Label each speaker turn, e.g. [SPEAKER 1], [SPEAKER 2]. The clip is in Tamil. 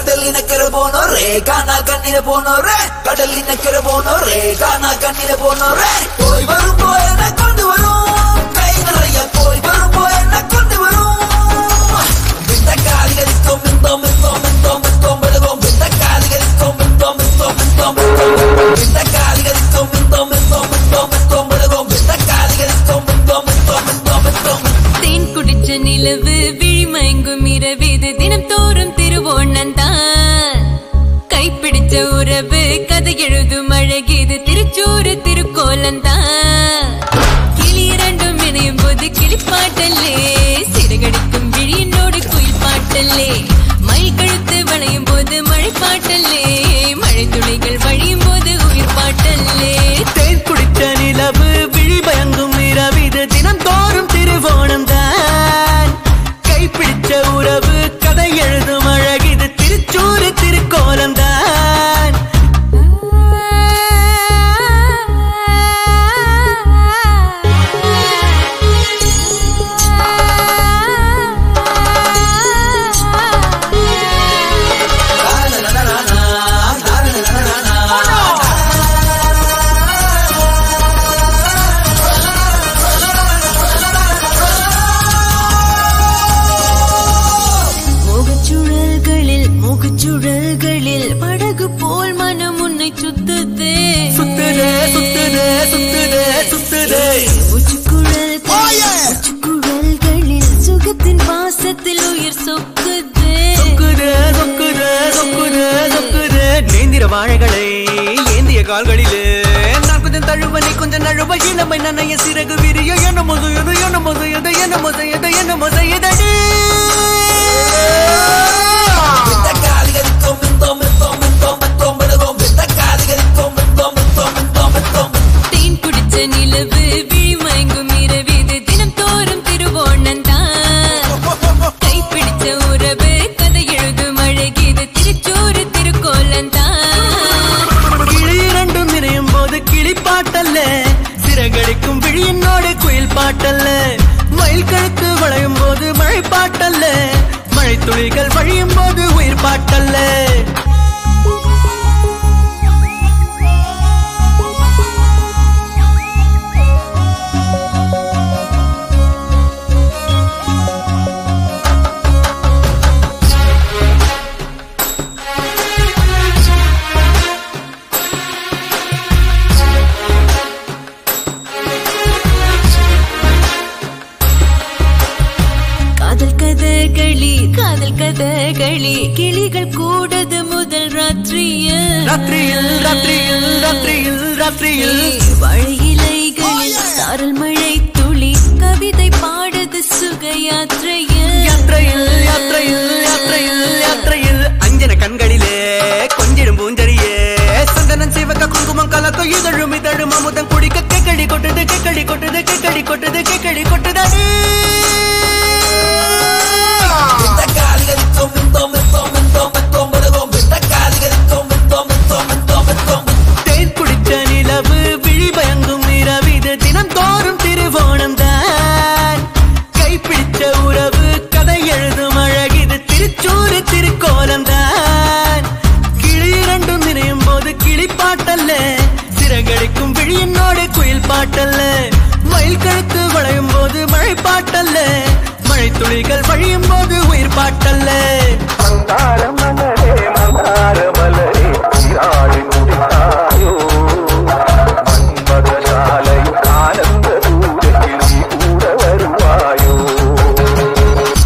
[SPEAKER 1] கடலினக்கரை போனோரே காணா கண்ணில போனோரே கடலினக்கரை போனோரே காணா கண்ணில போனோரே போய் வரும் போய் என்ன கொண்டு வரும் கை நிறைய போய் வரும் போய் என்ன கொண்டு வரும் விட்ட காலிகளிக்கும் மிந்தோம் மிந்தோம் மிந்தோம் மிந்தோம் விழுவோம் விட்ட காலிகளிக்கும் மிந்தோம் மிந்தோம் மிந்தோம் மிந்தோம் விட்ட காலிகளிக்கும் மிந்தோம் மிந்தோம் மிந்தோம் மிந்தோம் விழுவோம் விட்ட காலிகளிக்கும் மிந்தோம் மிந்தோம் மிந்தோம் மிந்தோம்
[SPEAKER 2] தேன் குடிச்ச நிலவு விழிமயங்கும் இரவிது தினம் தோறும் திருவோணம் தான் கைப்பிடிச்ச உறவு கதை எழுதும் அழகிது திருச்சூறு திருக்கோலம் தான் கிளி இரண்டும் இணையும் போது கிளிப்பாட்டல்லே சிறகடிக்கும் விழியினோடு குயில் பாட்டல்லே மயில் கழுத்து வளையும் போது மழை பாட்டல்லே மழை துளிகள் வழியும் போது உயிர் பாட்டல்லே
[SPEAKER 3] தேன் குடித்த நிலவு விழி பயங்கும் இரவிது தினம் தோறும் திருவோணம் தான் கைப்பிடிச்ச உறவு கதை எழுதும் அழகிது திருச்சூறு திருக்கோலம் தான்
[SPEAKER 2] மோகச்சுழல்களில் மோகச்சுழல்களில் படகு போல் மனம் உன்னை சுத்துதே
[SPEAKER 3] சுத்துதே சுத்துதே சுத்துதே சுத்துதே
[SPEAKER 2] மூச்சுக்குழல் மூச்சுக்குழல்களில் சுகத்தின் வாசத்தில் உயிர் சொக்குதே
[SPEAKER 3] சொக்குதே சொக்குதே சொக்குதே சொக்குதே நேந்திர வாழைகளை ஏந்திய கால்களிலே நான் கொஞ்சம் தழுவ நீ கொஞ்சம் நழுவ இளமை நனைய சிறகு விரிய என்ன முதையது என்ன முதையது என்ன முதையது என்ன முதையதடி
[SPEAKER 1] விட்ட காலிகளிக்கும் மிந்தோம் மிந்தோம் மிந்தோம் மிந்தோம் விழுவோம் விட்ட காலிகளிக்கும் மிந்தோம் மிந்தோம் மிந்தோம் மிந்தோம்
[SPEAKER 2] தேன் குடிச்ச நிலவு விழிமயங்கும் இரவிது தினம் தோறும் திருவோணம் தான் கைப்பிடிச்ச உறவு கதை எழுதும் அழகிது திருச்சூறு திருக்கோலம் தான்
[SPEAKER 3] கிளி இரண்டும் நிறையும் போது கிளி பாட்டல்ல சிறகடிக்கும் விழியினோடு குயில் பாட்டல்ல மயில் கழுத்து வளையும் போது மழை பாட்டல்ல மழை துளிகள் வழியும் போது உயிர் பாட்டல்ல
[SPEAKER 2] காதல் கதகளி காதல் கதகளி கிளிகள் கூடது முதல் ராத்திரியில்
[SPEAKER 3] ராத்திரியில் ராத்திரியில் ராத்திரியில் ராத்திரியில்
[SPEAKER 2] வாழை இலைகளில் சாரல் மழை துளி கவிதை பாடுது சுக யாத்திரையில்
[SPEAKER 3] யாத்திரையில் யாத்திரையில் யாத்திரையில் யாத்திரையில் அஞ்சன கண்களிலே கொஞ்சிடும் பூஞ்சரியே சந்தனம் சிவக்க குங்குமம் கலக்க இதழும் இதழும் அமுதம் குடிக்க கேக்கடி கொட்டுது கேக்கடி கொட்டுது கேக்கடி கொட்டுது கேக்கடி கொட்டுதடி
[SPEAKER 1] விட்ட காலிகளிக்கும் மிந்தோம் மிந்தோம் மிந்தோம் மிந்தோம் விழுவோம் விட்ட காலிகளிக்கும் மிந்தோம் மிந்தோம் மிந்தோம் மிந்தோம்
[SPEAKER 3] தேன் குடிச்ச நிலவு விழி பயங்கும் இரவிது தினம் தோறும் திருவோணம் தான் கைப்பிடிச்ச உறவு கதை எழுதும் அழகிது திருச்சூறு திருக்கோலம் தான் கிளி இரண்டும் நினையும் போது கிளி பாட்டல்ல சிறகடிக்கும் விழியினோடு குயில் பாட்டல்ல மயில் கழுத்து வளையும் போது மழை பாட்டல்ல மழை துளிகள் வழியும் போது உயிர் பாட்டல்ல